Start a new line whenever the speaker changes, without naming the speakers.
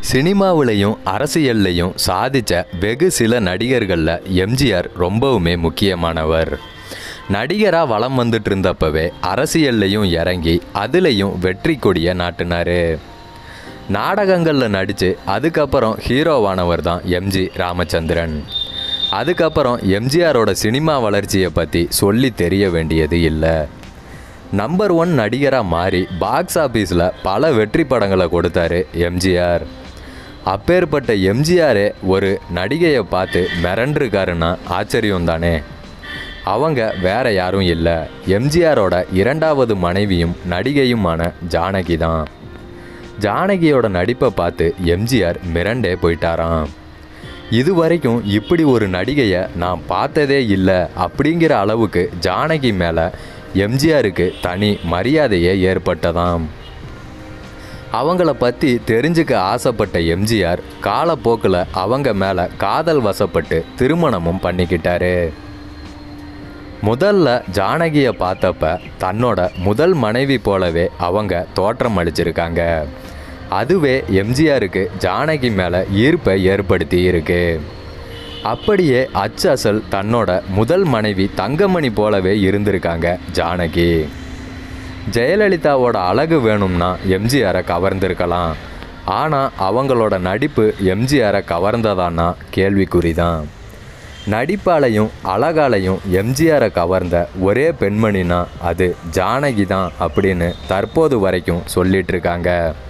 சினிமாவிலையும் அரசியல்லையும் சாதித்த வெகு சில நடிகர்களில் எம்ஜிஆர் ரொம்பவுமே முக்கியமானவர் நடிகராக வலம் வந்துட்டு இருந்தப்பவே அரசியல்லையும் இறங்கி அதுலேயும் வெற்றி கொடியை நாட்டினார் நாடகங்களில் நடித்து அதுக்கப்புறம் ஹீரோவானவர் தான் எம்ஜி ராமச்சந்திரன் அதுக்கப்புறம் எம்ஜிஆரோட சினிமா வளர்ச்சியை பற்றி சொல்லி தெரிய வேண்டியது இல்லை நம்பர் ஒன் நடிகராக மாறி பாக்ஸ் ஆஃபீஸில் பல வெற்றி படங்களை கொடுத்தாரு எம்ஜிஆர் அப்பேற்பட்ட எம்ஜிஆரே ஒரு நடிகையை பார்த்து மிரண்டிருக்காருன்னா ஆச்சரியம் தானே அவங்க வேற யாரும் இல்லை எம்ஜிஆரோட இரண்டாவது மனைவியும் நடிகையுமான ஜானகி தான் ஜானகியோட நடிப்பை பார்த்து எம்ஜிஆர் மிரண்டே போயிட்டாராம் இது வரைக்கும் இப்படி ஒரு நடிகையை நான் பார்த்ததே இல்லை அப்படிங்கிற அளவுக்கு ஜானகி மேலே எம்ஜிஆருக்கு தனி மரியாதையே ஏற்பட்டதாம் அவங்கள பற்றி தெரிஞ்சுக்க ஆசைப்பட்ட எம்ஜிஆர் காலப்போக்கில் அவங்க மேலே காதல் வசப்பட்டு திருமணமும் பண்ணிக்கிட்டாரு முதல்ல ஜானகியை பார்த்தப்ப தன்னோட முதல் மனைவி போலவே அவங்க தோற்றம் அளிச்சிருக்காங்க அதுவே எம்ஜிஆருக்கு ஜானகி மேலே ஈர்ப்பை ஏற்படுத்தி இருக்கு அப்படியே அச்சு அசல் தன்னோட முதல் மனைவி தங்கமணி போலவே இருந்திருக்காங்க ஜானகி ஜெயலலிதாவோட அழகு வேணும்னா எம்ஜிஆரை கவர்ந்திருக்கலாம் ஆனால் அவங்களோட நடிப்பு எம்ஜிஆரை கவர்ந்ததான்னா கேள்விக்குறி தான் நடிப்பாலையும் அழகாலையும் எம்ஜிஆரை கவர்ந்த ஒரே பெண்மணினா அது ஜானகி தான் அப்படின்னு தற்போது வரைக்கும் சொல்லிட்டு இருக்காங்க